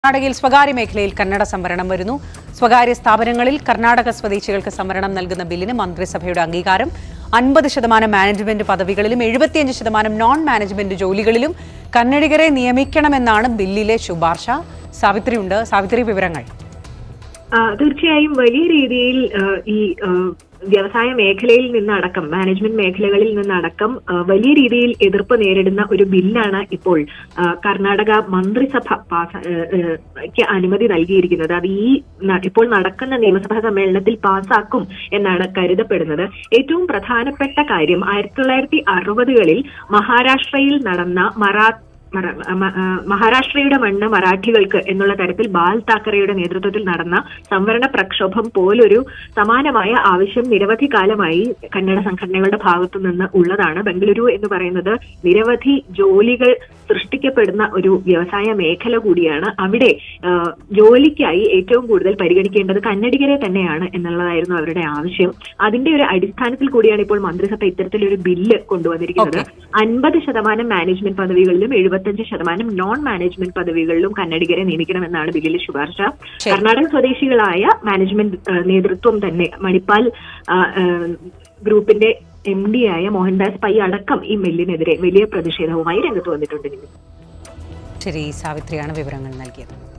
കർണാടകയിൽ സ്വകാര്യ മേഖലയിൽ കന്നഡ സംവരണം വരുന്നു സ്വകാര്യ സ്ഥാപനങ്ങളിൽ കർണാടക സ്വദേശികൾക്ക് സംവരണം നൽകുന്ന ബില്ലിന് മന്ത്രിസഭയുടെ അംഗീകാരം അൻപത് ശതമാനം മാനേജ്മെന്റ് പദവികളിലും എഴുപത്തിയഞ്ച് ശതമാനം നോൺ മാനേജ്മെന്റ് ജോലികളിലും കന്നഡിഗരെ നിയമിക്കണമെന്നാണ് ബില്ലിലെ ശുപാർശ സാവിത്രിയുണ്ട് സാവിത്രി വിവരങ്ങൾ ആ, തീർച്ചയായും വലിയ രീതിയിൽ ആ, ഈ ആ, വ്യവസായ മേഖലയിൽ നിന്നടക്കം മാനേജ്മെന്റ് മേഖലകളിൽ നിന്നടക്കം ആ, വലിയ രീതിയിൽ എതിർപ്പ് നേരിടുന്ന ഒരു ബില്ലാണ് ഇപ്പോൾ ആ, കർണാടക മന്ത്രിസഭ പാസ് ആ, ആ, ക്ക് അനുമതി നൽകിയിരിക്കുന്നത് അത് ഈ ന- ഇപ്പോൾ നടക്കുന്ന നിയമസഭാ സമ്മേളനത്തിൽ പാസ്സാക്കും എന്നാണ് കരുതപ്പെടുന്നത് ഏറ്റവും പ്രധാനപ്പെട്ട കാര്യം ആയിരത്തി തൊള്ളായിരത്തി അറുപതുകളിൽ മഹാരാഷ്ട്രയിൽ നടന്ന മറാ മറ- മ- ആ, മഹാരാഷ്ട്രയുടെ മണ്ണ് മറാഠികൾക്ക് എന്നുള്ള തരത്തിൽ ബാൽ താക്കറെയുടെ നേതൃത്വത്തിൽ നടന്ന സംവരണ പ്രക്ഷോഭം പോലൊരു സമാനമായ ആവശ്യം നിരവധി കാലമായി കന്നഡ സംഘടനകളുടെ ഭാഗത്തു നിന്ന് ഉള്ളതാണ് ബംഗളൂരു എന്ന് പറയുന്നത് നിരവധി ജോലികൾ സൃഷ്ടിക്കപ്പെടുന്ന ഒരു വ്യവസായ മേഖല കൂടിയാണ് അവിടെ ആ, ജോലിക്കായി ഏറ്റവും കൂടുതൽ പരിഗണിക്കേണ്ടത് കന്നഡിഗരെ തന്നെയാണ് എന്നുള്ളതായിരുന്നു അവരുടെ ആവശ്യം അതിന്റെ ഒരു അടിസ്ഥാനത്തിൽ കൂടിയാണ് ഇപ്പോൾ മന്ത്രിസഭ ഇത്തരത്തിലൊരു ബില്ല് കൊണ്ടുവന്നിരിക്കുന്നത് അൻപത് ശതമാനം മാനേജ്മെന്റ് പദവികളിലും എഴുപത്തഞ്ച് ശതമാനം നോൺ മാനേജ്മെന്റ് പദവികളിലും കന്നഡിഗരെ നിയമിക്കണമെന്നാണ് ബില്ലിലെ ശുപാർശ ശരി. കർണാടക സ്വദേശികളായ മാനേജ്മെന്റ് ആ, നേതൃത്വം തന്നെ മണിപ്പാൽ ആ, ആ, ഗ്രൂപ്പിന്റെ എം ഡി ആയ മോഹൻദാസ് പൈ അടക്കം ഈ ബില്ലിനെതിരെ വലിയ പ്രതിഷേധവുമായി രംഗത്ത് വന്നിട്ടുണ്ട് നിമി. ശരി സാവിത്രിയാണ് വിവരങ്ങൾ നൽകിയത്